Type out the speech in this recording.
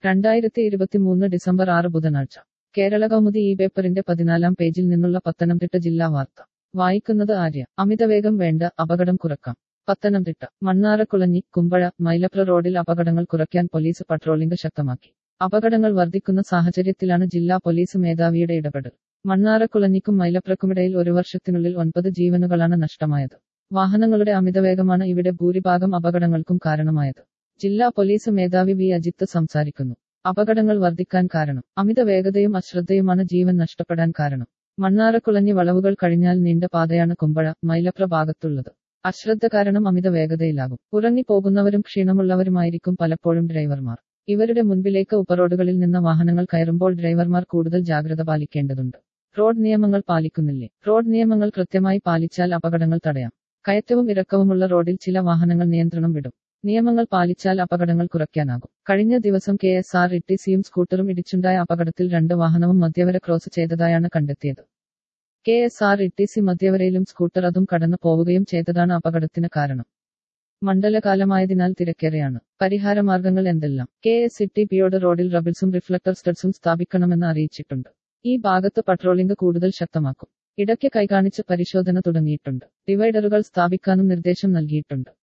രണ്ടായിരത്തി ഇരുപത്തിമൂന്ന് ഡിസംബർ ആറ് ബുധനാഴ്ച കേരള കൗമുദി ഈ പേപ്പറിന്റെ പതിനാലാം പേജിൽ നിന്നുള്ള പത്തനംതിട്ട ജില്ലാ വാർത്ത വായിക്കുന്നത് ആര്യ അമിതവേഗം വേണ്ട അപകടം കുറക്കാം പത്തനംതിട്ട മണ്ണാറക്കുളഞ്ഞി കുമ്പഴ മൈലപ്ര റോഡിൽ അപകടങ്ങൾ കുറയ്ക്കാൻ പോലീസ് പട്രോളിംഗ് ശക്തമാക്കി അപകടങ്ങൾ വർദ്ധിക്കുന്ന സാഹചര്യത്തിലാണ് ജില്ലാ പോലീസ് മേധാവിയുടെ ഇടപെടൽ മണ്ണാറക്കുളഞ്ഞിക്കും മൈലപ്രക്കുമിടയിൽ ഒരു വർഷത്തിനുള്ളിൽ ഒൻപത് ജീവനുകളാണ് നഷ്ടമായത് വാഹനങ്ങളുടെ അമിതവേഗമാണ് ഇവിടെ ഭൂരിഭാഗം അപകടങ്ങൾക്കും കാരണമായത് ജില്ലാ പോലീസ് മേധാവി വി അജിത്ത് സംസാരിക്കുന്നു അപകടങ്ങൾ വർദ്ധിക്കാൻ കാരണം അമിത വേഗതയും അശ്രദ്ധയുമാണ് ജീവൻ നഷ്ടപ്പെടാൻ കാരണം മണ്ണാറക്കുളഞ്ഞി വളവുകൾ കഴിഞ്ഞാൽ നീണ്ട പാതയാണ് കുമ്പഴ മൈലപ്ര ഭാഗത്തുള്ളത് അശ്രദ്ധ കാരണം അമിത വേഗതയിലാകും ഉറങ്ങി പോകുന്നവരും ക്ഷീണമുള്ളവരുമായിരിക്കും പലപ്പോഴും ഡ്രൈവർമാർ ഇവരുടെ മുൻപിലേക്ക് ഉപറോഡുകളിൽ നിന്ന് വാഹനങ്ങൾ കയറുമ്പോൾ ഡ്രൈവർമാർ കൂടുതൽ ജാഗ്രത പാലിക്കേണ്ടതുണ്ട് റോഡ് നിയമങ്ങൾ പാലിക്കുന്നില്ലേ റോഡ് നിയമങ്ങൾ കൃത്യമായി പാലിച്ചാൽ അപകടങ്ങൾ തടയാം കയറ്റവും ഇറക്കവുമുള്ള റോഡിൽ ചില വാഹനങ്ങൾ നിയന്ത്രണം വിടും നിയമങ്ങൾ പാലിച്ചാൽ അപകടങ്ങൾ കുറയ്ക്കാനാകും കഴിഞ്ഞ ദിവസം കെ എസ് ആർ ഇട്ടിസിയും സ്കൂട്ടറും ഇടിച്ചുണ്ടായ അപകടത്തിൽ രണ്ട് വാഹനവും മധ്യവര ക്രോസ് ചെയ്തതായാണ് കണ്ടെത്തിയത് കെ എസ് ആർ ഇട്ടിസി മധ്യവരയിലും സ്കൂട്ടർ അതും കടന്നു പോവുകയും ചെയ്തതാണ് അപകടത്തിന് കാരണം മണ്ഡലകാലമായതിനാൽ തിരക്കേറെയാണ് പരിഹാരമാർഗങ്ങൾ എന്തെല്ലാം കെ എസ് ഇ പിയോട് റോഡിൽ റബിൾസും റിഫ്ലക്ടർ സ്റ്റഡ്സും സ്ഥാപിക്കണമെന്ന് അറിയിച്ചിട്ടുണ്ട് ഈ ഭാഗത്ത് പട്രോളിംഗ് കൂടുതൽ ശക്തമാക്കും ഇടയ്ക്ക് കൈകാണിച്ച് പരിശോധന തുടങ്ങിയിട്ടുണ്ട് ഡിവൈഡറുകൾ സ്ഥാപിക്കാനും നിർദ്ദേശം നൽകിയിട്ടുണ്ട്